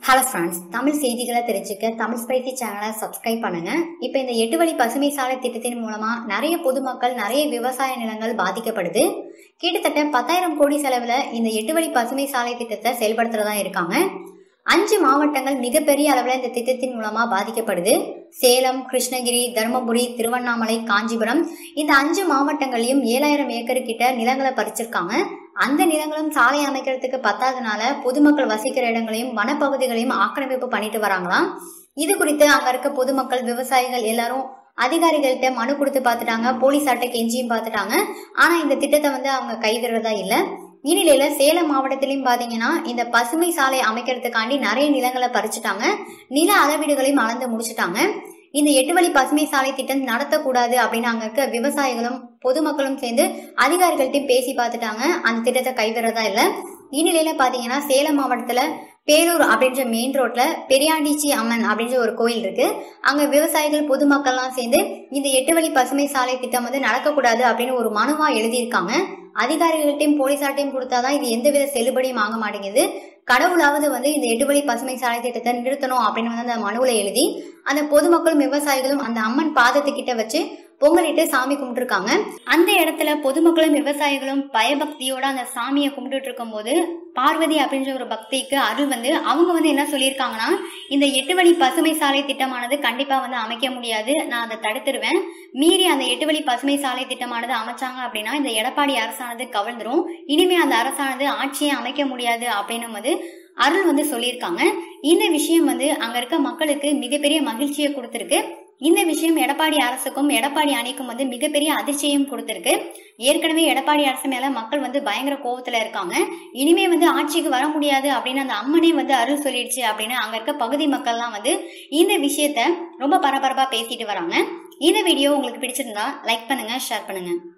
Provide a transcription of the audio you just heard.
hello friends Tamil செய்திகளை தெரிஞ்சுக்க Tamil spicy சேனலை சப்ஸ்கிரைப் பண்ணுங்க இப்போ இந்த எட்டு வழி பசுமை சாலை திட்டத்தின் மூலமா நிறைய பொதுமக்கள் நிறைய விவசாய நிலங்கள் பாதிக்கப்படுது கிட்டத்தட்ட பத்தாயிரம் கோடி செலவுல இந்த எட்டு வழி பசுமை சாலை திட்டத்தை செயல்படுத்துறதா இருக்காங்க அஞ்சு மாவட்டங்கள் மிகப்பெரிய அளவில் இந்த திட்டத்தின் மூலமா பாதிக்கப்படுது சேலம் கிருஷ்ணகிரி தருமபுரி திருவண்ணாமலை காஞ்சிபுரம் இந்த அஞ்சு மாவட்டங்களையும் ஏழாயிரம் ஏக்கர் கிட்ட நிலங்களை பறிச்சிருக்காங்க அந்த நிலங்களும் சாலை அமைக்கிறதுக்கு பத்தாதனால பொதுமக்கள் வசிக்கிற இடங்களையும் வனப்பகுதிகளையும் ஆக்கிரமிப்பு பண்ணிட்டு வராங்களாம் இது குறித்து அங்க இருக்க பொதுமக்கள் விவசாயிகள் எல்லாரும் அதிகாரிகள்கிட்ட மனு கொடுத்து பார்த்துட்டாங்க போலீஸார்ட்ட கெஞ்சியும் பார்த்துட்டாங்க ஆனா இந்த திட்டத்தை வந்து அவங்க கைவிடுறதா இல்லை இந்நிலையில சேலம் மாவட்டத்திலையும் பாத்தீங்கன்னா இந்த பசுமை சாலை அமைக்கிறதுக்காண்டி நிறைய நிலங்களை பறிச்சுட்டாங்க நில அளவீடுகளையும் அளந்து முடிச்சுட்டாங்க இந்த எட்டு வழி பசுமை சாலை திட்டம் நடத்தக்கூடாது அப்படின்னு அங்க இருக்க விவசாயிகளும் பொதுமக்களும் சேர்ந்து அதிகாரிகள்ட்டையும் பேசி பார்த்துட்டாங்க அந்த திட்டத்தை கைவிடுறதா இல்லை இந்நிலையில பாத்தீங்கன்னா சேலம் மாவட்டத்துல பேரூர் அப்படின்ற மெயின் ரோட்ல பெரியாண்டிச்சி அம்மன் அப்படின்ற ஒரு கோயில் இருக்கு அங்க விவசாயிகள் பொதுமக்கள்லாம் சேர்ந்து இந்த எட்டு வழி பசுமை சாலை திட்டம் வந்து நடக்கக்கூடாது அப்படின்னு ஒரு மனுவா எழுதியிருக்காங்க அதிகாரிகள்ட்டையும் போலீசார்ட்டையும் கொடுத்தாதான் இது எந்தவித செல்லுபடியும் ஆக மாட்டேங்குது கடவுளாவது வந்து இந்த எட்டு வழி பசுமை சாலை திட்டத்தை நிறுத்தணும் அப்படின்னு வந்து அந்த மனுவில் எழுதி அந்த பொதுமக்களும் விவசாயிகளும் அந்த அம்மன் பாதத்துக்கிட்ட வச்சு பொங்கலிட்டு சாமி கும்பிட்டுருக்காங்க அந்த இடத்துல பொதுமக்களும் விவசாயிகளும் பயபக்தியோட அந்த சாமியை கும்பிட்டுட்டு இருக்கும்போது பார்வதி அப்படின்ற ஒரு பக்திக்கு அருள் வந்து அவங்க வந்து என்ன சொல்லியிருக்காங்கன்னா இந்த எட்டு வழி பசுமை சாலை திட்டமானது கண்டிப்பா வந்து அமைக்க முடியாது நான் அதை தடுத்துருவேன் மீறி அந்த எட்டு வழி பசுமை சாலை திட்டமானது அமைச்சாங்க அப்படின்னா இந்த எடப்பாடி அரசானது கவிழ்ந்துரும் இனிமே அந்த அரசானது ஆட்சியை அமைக்க முடியாது அப்படின்னு வந்து அருள் வந்து சொல்லியிருக்காங்க இந்த விஷயம் வந்து அங்க இருக்க மக்களுக்கு மிகப்பெரிய மகிழ்ச்சியை கொடுத்துருக்கு இந்த விஷயம் எடப்பாடி அரசுக்கும் எடப்பாடி அணிக்கும் வந்து மிகப்பெரிய அதிர்ச்சியும் கொடுத்திருக்கு ஏற்கனவே எடப்பாடி அரசு மேல மக்கள் வந்து பயங்கர கோவத்துல இருக்காங்க இனிமே வந்து ஆட்சிக்கு வர முடியாது அப்படின்னு அந்த அம்மனே வந்து அருள் சொல்லிடுச்சு அப்படின்னு அங்க இருக்க பகுதி மக்கள்லாம் வந்து இந்த விஷயத்த ரொம்ப பரபரப்பா பேசிட்டு வராங்க இந்த வீடியோ உங்களுக்கு பிடிச்சிருந்தா லைக் பண்ணுங்க ஷேர் பண்ணுங்க